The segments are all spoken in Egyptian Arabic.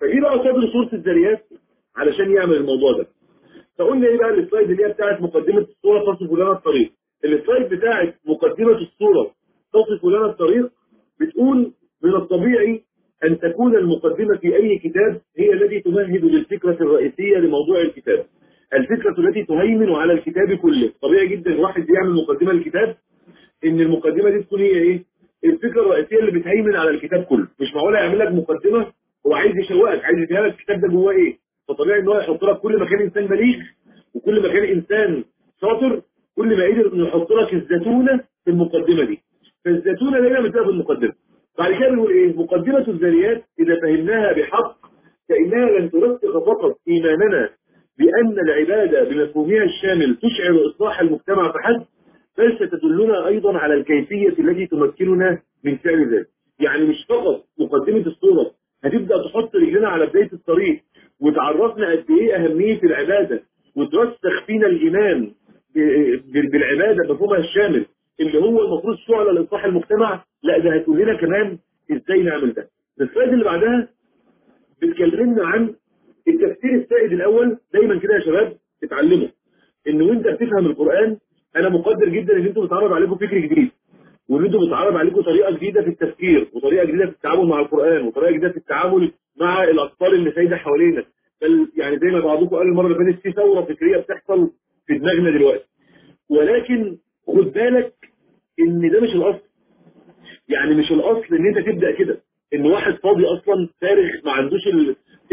فجي بقى صدر سورة الذريات علشان يعمل الموضوع ده فقلنا ايه بقى السلايد اللي هي بتاعت مقدمة الصورة تصف لنا الطريق السلايد بتاعت مقدمة الصورة تصف لنا الطريق بتقول من الطبيعي أن تكون المقدمة في أي كتاب هي التي تمهد للفكرة الرئيسية لموضوع الكتاب الفكرة التي تهيمن على الكتاب كله طبيعي جدا واحد بيعمل مقدمة للكتاب ان المقدمة دي تكون هي ايه الفكرة الرئيسية اللي بتهيمن على الكتاب كله مش معقول يعمل لك مقدمة هو عايز يشوقك عايز يفهم لك الكتاب ده جواه ايه فطبيعي ان هو يحط لك كل ما كان انسان بليغ وكل ما كان انسان شاطر كل ما قدر انه يحط لك الزتونة في المقدمة دي فالزتونة دايما بتبقى في المقدمة بعد كده بنقول ايه مقدمة الذريات اذا فهمناها بحق فانها لن ترسخ فقط ايماننا بان العبادة بمفهومها الشامل تشعر اصلاح المجتمع فحسب بل ستدلنا ايضا على الكيفية التي تمكننا من فعل ذلك يعني مش فقط مقدمة الصورة هتبدأ تحط رجلنا على بداية الطريق وتعرفنا قد ايه اهمية العبادة وترسخ فينا الايمان بالعبادة بمفهومها الشامل اللي هو المفروض شعلة لاصلاح المجتمع لا ده هتقول لنا كمان ازاي نعمل ده السلايد اللي بعدها بتكلمنا عن التفسير السائد الاول دايما كده يا شباب اتعلموا ان وانت بتفهم القرآن انا مقدر جدا ان انتوا بتعرض عليكم فكر جديد وان انتوا بتعرض عليكم طريقة جديدة في التفكير وطريقة جديدة في التعامل مع القرآن وطريقة جديدة في التعامل مع الاطفال اللي سايدة حوالينا بل يعني زي ما بعضكم قال المرة اللي فاتت في ثورة فكرية بتحصل في دماغنا دلوقتي ولكن خد بالك ان ده مش الاصل يعني مش الاصل ان انت تبدأ كده ان واحد فاضي اصلا فارغ ما عندوش ال...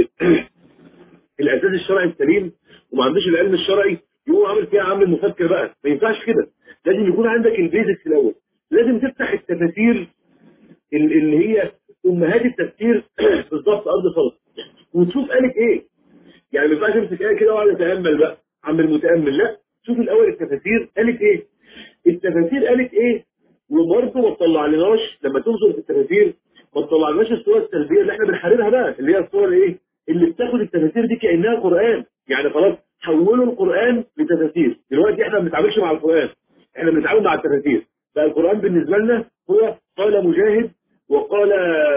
الاساس الشرعي السليم وما عندوش العلم الشرعي يقوم عامل فيها عامل مفكر بقى ما ينفعش كده لازم يكون عندك البيزكس الاول لازم تفتح التفاسير اللي هي امهات التفسير بالظبط ارض خالص وتشوف قالت ايه يعني ما ينفعش تمسك ايه كده واقعد اتامل بقى عم المتامل لا شوف الاول التفاسير قالت ايه التفاسير قالت ايه وبرضه ما تطلعلناش لما تنظر في التفاسير ما تطلعلناش الصوره السلبيه اللي احنا بنحاربها بقى اللي هي الصور ايه اللي بتاخد التفاسير دي كانها قران يعني خلاص حولوا القران لتفاسير دلوقتي احنا ما بنتعاملش مع القران احنا بنتعامل مع التفاسير بقى القران بالنسبه لنا هو قال مجاهد وقال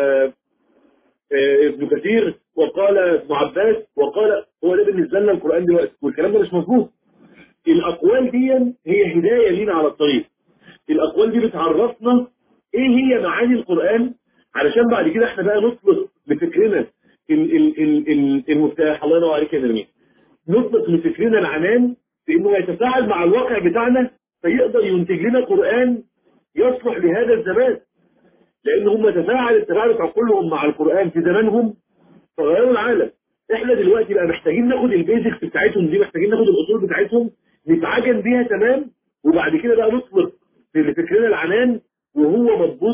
ابن كثير وقال ابن عباس وقال هو ده بالنسبه لنا القران دلوقتي والكلام ده مش مظبوط الاقوال دي هي هدايه لينا على الطريق الاقوال دي بتعرفنا ايه هي معاني القران علشان بعد كده احنا بقى نطلق بفكرنا المفتاح الله ينور عليك يا نرمين نطلق لفكرنا العنان في انه يتفاعل مع الواقع بتاعنا فيقدر ينتج لنا قرآن يصلح لهذا الزمان لان هم تفاعل تفاعلت عقولهم مع القرآن في زمانهم فغيروا العالم احنا دلوقتي بقى محتاجين ناخد البيزكس بتاعتهم دي محتاجين ناخد الاصول بتاعتهم نتعجن بيها تمام وبعد كده بقى نطلق لفكرنا العنان وهو مضبوط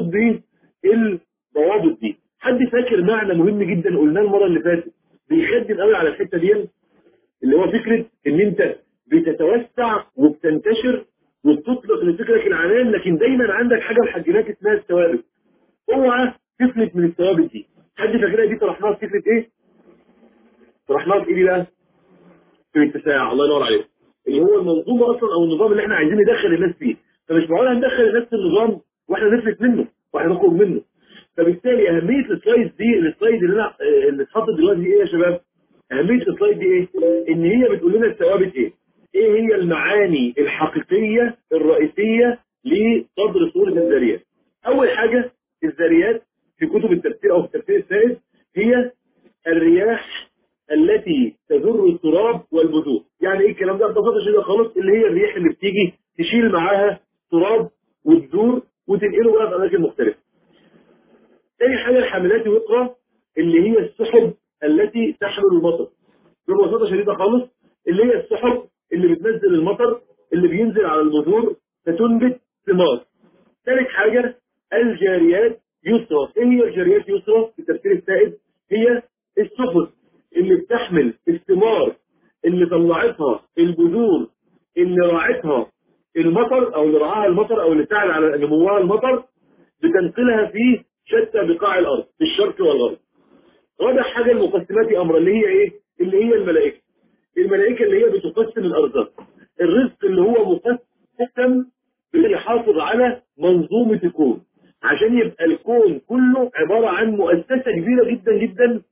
بالضوابط دي حد فاكر معنى مهم جدا قلناه المرة اللي فاتت بيخدم قوي على الحتة دي اللي هو فكرة ان انت بتتوسع وبتنتشر وبتطلق لفكرك العنان لكن دايما عندك حاجة محجناك اسمها الثوابت اوعى تفلت من الثوابت دي حد فاكرها دي طرحناها في فكرة ايه؟ طرحناها في ايه دي بقى؟ في الاتساع الله ينور عليك اللي هو المنظومة اصلا او النظام اللي احنا عايزين ندخل الناس فيه فمش معقول هندخل الناس في النظام واحنا نفلت منه واحنا نخرج منه فبالتالي اهمية السلايد دي السلايد اللي انا اللي اتحطت دلوقتي دي ايه يا شباب اهمية السلايد دي ايه ان هي بتقول لنا الثوابت ايه ايه هي المعاني الحقيقية الرئيسية لصدر سورة الذريات اول حاجة الذريات في كتب التفسير او في التفسير السائد هي الرياح التي تذر التراب والبذور يعني ايه الكلام ده ببساطه شديده خالص اللي هي الريح اللي بتيجي تشيل معاها تراب والبذور وتنقله بقى في اماكن مختلفه تاني حاجة الحاملات وقرة اللي هي السحب التي تحمل المطر ببساطة شديدة خالص اللي هي السحب اللي بتنزل المطر اللي بينزل على البذور فتنبت ثمار ثالث حاجة الجاريات يسرى ايه هي الجاريات يسرى في التفسير السائد هي السفن اللي بتحمل الثمار اللي طلعتها البذور اللي راعتها المطر او اللي رعاها المطر او اللي ساعد على نموها المطر بتنقلها في شتى بقاع الارض في الشرق والغرب رابع حاجة المقسمات امر اللي هي ايه اللي هي الملائكة الملائكة اللي هي بتقسم الارزاق الرزق اللي هو مقسم يحافظ على منظومة الكون عشان يبقى الكون كله عبارة عن مؤسسة كبيرة جدا جدا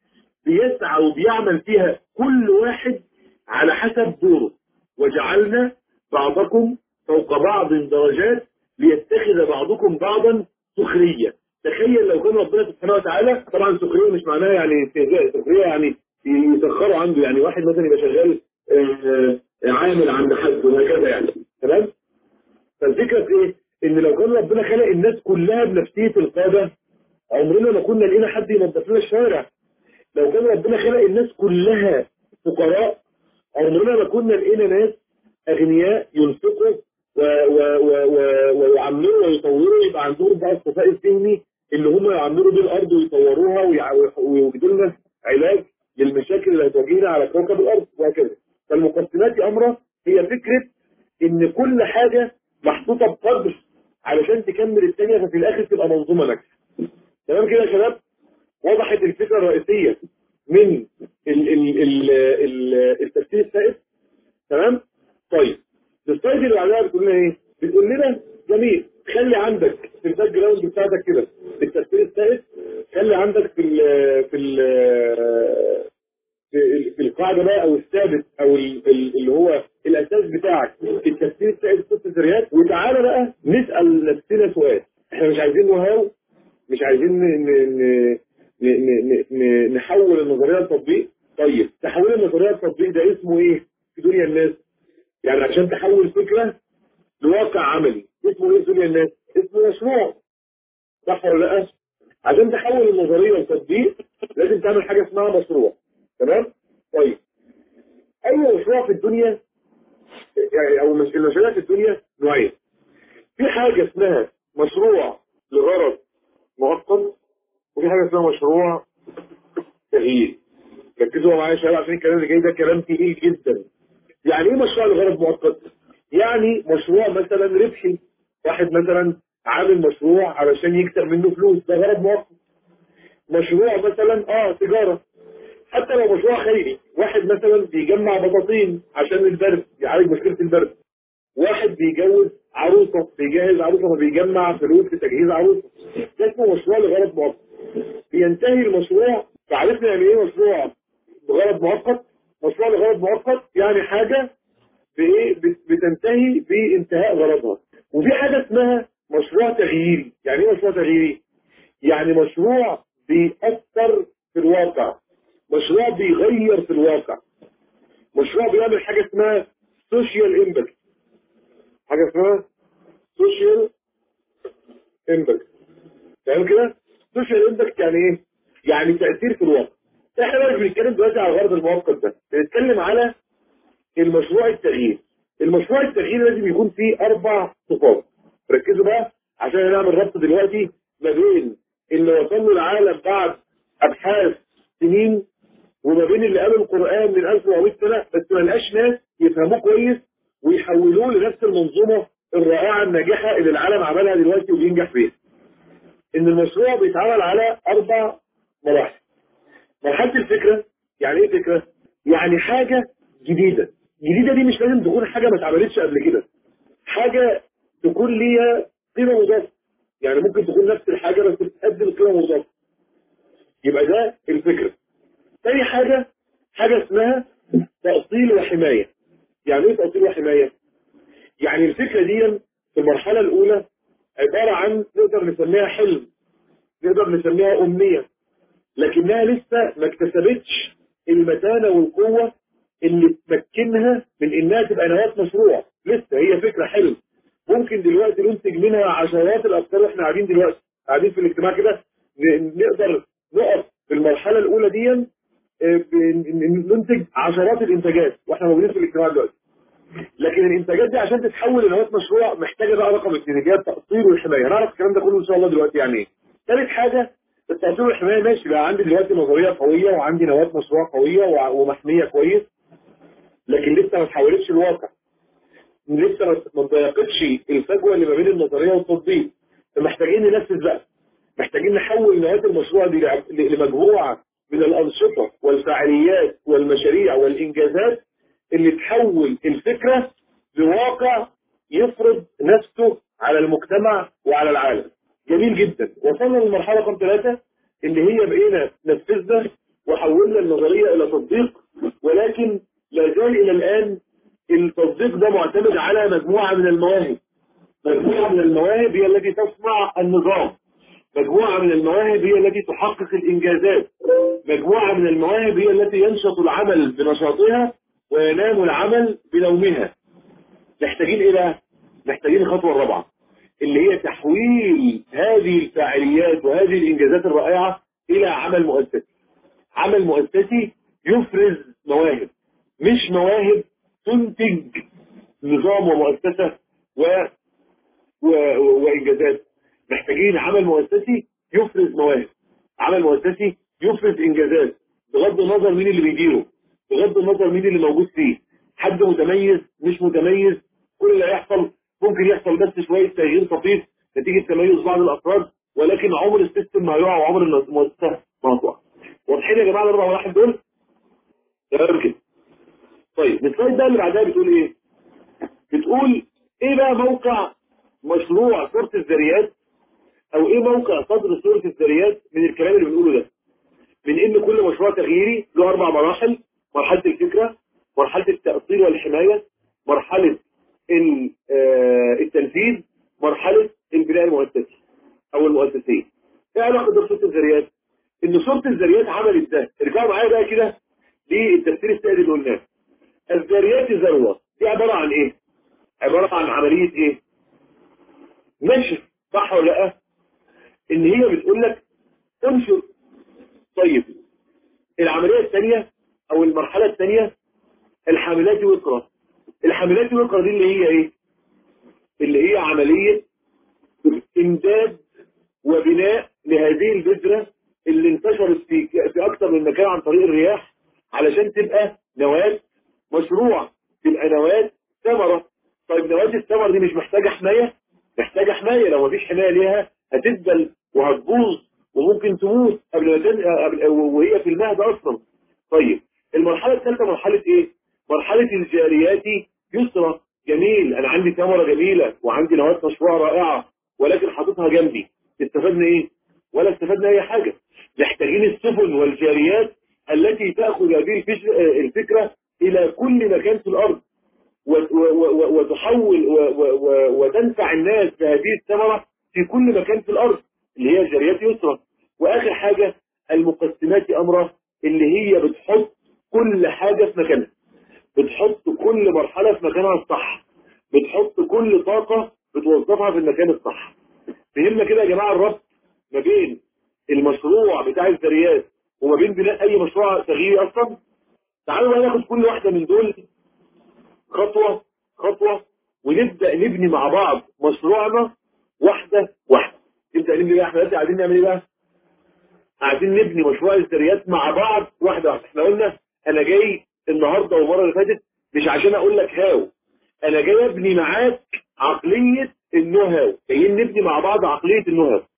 بيسعى وبيعمل فيها كل واحد على حسب دوره وجعلنا بعضكم فوق بعض درجات ليتخذ بعضكم بعضا سخرية تخيل لو كان ربنا سبحانه وتعالى طبعا سخرية مش معناها يعني استهزاء سخرية يعني يسخروا عنده يعني واحد مثلا يبقى شغال آه، عامل عند حد وهكذا يعني تمام فالفكرة في ايه ان لو كان ربنا خلق الناس كلها بنفسية القادة عمرنا ما كنا لقينا حد ينظف لنا الشارع لو كان ربنا خلق الناس كلها فقراء عمرنا ما كنا لقينا ناس اغنياء ينفقوا و- و- و- و- ويعمروا ويطوروا يبقى عندهم بقى الصفاء الذهني اللي هم يعمروا بيه الارض ويطوروها ويع- ويوجدوا لنا علاج للمشاكل اللي هتواجهنا على كوكب الارض وهكذا فالمقسمات يا امره هي فكره ان كل حاجه محطوطه بقدر علشان تكمل الثانيه ففي الاخر تبقى منظومه ناجحه تمام كده يا شباب وضحت الفكره الرئيسيه من ال ال ال ال التفسير السائد تمام طيب السلايد اللي بعدها بتقول لنا ايه بتقول لنا جميل خلي عندك في الباك جراوند بتاعتك كده في التفسير السائد خلي عندك في ال في ال في ال- في القاعده بقى او الثابت او ال- ال- اللي هو الاساس بتاعك في التفسير السائد ست سريات وتعالى بقى نسال نفسنا سؤال احنا مش عايزين نهاو مش عايزين ن- ن- ن- ن- ن- ن- نحول النظريه لتطبيق طيب تحويل النظريه لتطبيق ده اسمه ايه في دنيا الناس يعني عشان تحول فكره لواقع عملي اسمه ايه في دنيا الناس اسمه مشروع صح ولا لا عشان تحول النظريه لتطبيق لازم تعمل حاجه اسمها مشروع تمام طيب اي مشروع في الدنيا يعني او مش المشاريع في الدنيا نوعين في حاجه اسمها مشروع لغرض مؤقت وفي حاجه اسمها مشروع تغيير ركزوا معايا يا شباب عشان الكلام اللي جاي ده كلام تقيل جدا يعني ايه مشروع لغرض مؤقت يعني مشروع مثلا ربحي واحد مثلا عامل مشروع علشان يكسب منه فلوس ده غرض مؤقت مشروع مثلا اه تجارة حتى لو مشروع خيري واحد مثلا بيجمع بطاطين عشان البرد يعالج مشكلة البرد واحد بيجوز عروسة بيجهز عروسة فبيجمع فلوس لتجهيز عروسة ده اسمه مشروع لغرض مؤقت بينتهي المشروع تعرفنا يعني ايه مشروع بغرض مؤقت مشروع لغرض مؤقت يعني حاجة بايه بت- بتنتهي بانتهاء غرضها وفي حاجة اسمها مشروع تغييري يعني ايه مشروع تغييري يعني مشروع بيأثر في الواقع مشروع بيغير في الواقع مشروع بيعمل حاجة اسمها سوشيال امباكت حاجة اسمها سوشيال امباكت فاهم كده؟ سوشيال امباكت يعني ايه؟ يعني تأثير في الواقع احنا بقى مش بنتكلم دلوقتي على الغرض المؤقت ده بنتكلم على المشروع التغيير المشروع التغيير لازم يكون فيه اربع صفات ركزوا بقى عشان نعمل ربط دلوقتي ما بين اللي وصل له العالم بعد ابحاث سنين وما بين اللي قالوا القران من 1400 سنه بس ما لقاش ناس يفهموه كويس ويحولوه لنفس المنظومه الرائعه الناجحه اللي العالم عملها دلوقتي وبينجح فيها. ان المشروع بيتعمل على اربع مراحل. مرحله الفكره يعني ايه فكره؟ يعني حاجه جديده. جديده دي مش لازم تكون حاجه ما اتعملتش قبل كده. حاجه تكون ليها قيمه مضافه. يعني ممكن تكون نفس الحاجه بس بتقدم قيمه مضافه. يبقى ده الفكره. تاني حاجه حاجه اسمها تأصيل وحمايه. يعني ايه تأصيل وحمايه؟ يعني الفكره دي في المرحله الاولى عباره عن نقدر نسميها حلم نقدر نسميها امنيه لكنها لسه ما اكتسبتش المتانه والقوه اللي تمكنها من انها تبقى نواه مشروع لسه هي فكره حلم ممكن دلوقتي ننتج منها عشرات الافكار واحنا قاعدين دلوقتي قاعدين في الاجتماع كده ن- نقدر نقف في المرحله الاولى دي آه، ب- ننتج عشرات الانتاجات واحنا موجودين في الاجتماع دلوقتي لكن الانتاجات دي عشان تتحول لنواه مشروع محتاجه بقى رقم اثنين اللي هي التقصير والحمايه هنعرف الكلام ده كله ان شاء الله دلوقتي يعني ايه ثالث حاجه التقصير والحمايه ماشي بقى عندي دلوقتي نظريه قويه وعندي نواه مشروع قويه وع- ومحميه كويس لكن لسه ما اتحولتش الواقع لسه ما- ما ضيقتش الفجوه اللي ما بين النظريه والتطبيق فمحتاجين ننفذ بقى محتاجين نحول نواه المشروع دي لع- ل- لمجموعه من الانشطه والفعاليات والمشاريع والانجازات اللي تحول الفكره لواقع يفرض نفسه على المجتمع وعلى العالم جميل جدا وصلنا للمرحله رقم ثلاثه اللي هي بقينا نفذنا وحولنا النظرية إلى تطبيق ولكن لا زال إلى الآن التطبيق ده معتمد على مجموعة من المواهب مجموعة من المواهب هي التي تصنع النظام مجموعة من المواهب هي التي تحقق الإنجازات مجموعة من المواهب هي التي ينشط العمل بنشاطها وينام العمل بنومها محتاجين إيه بقى؟ محتاجين الخطوة الرابعة اللي هي تحويل هذه الفاعليات وهذه الإنجازات الرائعة إلى عمل مؤسسي عمل مؤسسي يفرز مواهب مش مواهب تنتج نظام ومؤسسة و... و... وإنجازات محتاجين عمل مؤسسي يفرز مواهب عمل مؤسسي يفرز إنجازات بغض النظر مين اللي بيديره بغض النظر مين اللي موجود فيه حد متميز مش متميز كل اللي هيحصل ممكن يحصل بس شوية تغيير طفيف نتيجة تميز بعض الأفراد ولكن عمر السيستم ما هيقع وعمر المؤسسة ما هتقع واضحين يا جماعة الأربع واحد دول؟ تمام كده طيب السلايد بقى اللي بعدها بتقول ايه بتقول ايه بقى موقع مشروع صورة الذريات او ايه موقع صدر صورة الذريات من الكلام اللي بنقوله ده من ان كل مشروع تغييري له اربع مراحل مرحلة الفكرة مرحلة التأصيل والحماية مرحلة التنفيذ مرحلة البناء المؤسسي او المؤسسية ايه علاقة ده صورة الذريات ان صورة الذريات عملت ده ارجعوا معايا بقى كده للتفسير السائد اللي قلناه الذريات ذروة دي عبارة عن ايه عبارة عن عملية ايه نشر صح ولا لا ان هي بتقول لك انشر طيب العملية الثانية او المرحلة الثانية الحاملات وقرة الحاملات وقرة دي اللي هي ايه اللي هي عملية امداد وبناء لهذه البذرة اللي انتشرت في في اكثر من مكان عن طريق الرياح علشان تبقى نواة مشروع تبقى نواة ثمرة طيب نواة الثمرة دي مش محتاجة حماية محتاجة حماية لو مفيش حماية ليها هتدبل وهتبوظ وممكن تموت قبل ما تن... قبل... وهي في المهد اصلا طيب المرحلة الثالثة مرحلة ايه مرحلة الجاريات يسرى جميل انا عندي ثمرة جميلة وعندي نواة مشروع رائعة ولكن حاططها جنبي استفدنا ايه ولا استفدنا اي حاجة محتاجين السفن والجاريات التي تأخذ هذه الفكرة الى كل مكان في الارض وتحول وتنفع الناس بهذه الثمرة في كل مكان في الارض اللي هي جاريات يسرى واخر حاجة المقسمات امره اللي هي بتحط كل حاجة في مكانها بتحط كل مرحلة في مكانها الصح بتحط كل طاقة بتوظفها في المكان الصح فهمنا كده يا جماعة الربط ما بين المشروع بتاع الذريات وما بين بناء اي مشروع تغييري اصلا تعالوا بقى ناخد كل واحدة من دول خطوة خطوة ونبدأ نبني مع بعض مشروعنا واحدة واحدة نبدأ نبني بقى احنا دلوقتي عايزين نعمل ايه بقى عايزين نبني مشروع الذريات مع بعض واحدة واحدة احنا قلنا انا جاي النهاردة والمرة اللي فاتت مش عشان اقول لك هاو انا جاي ابني معاك عقلية النو هاو جايين نبني مع بعض عقلية النو هاو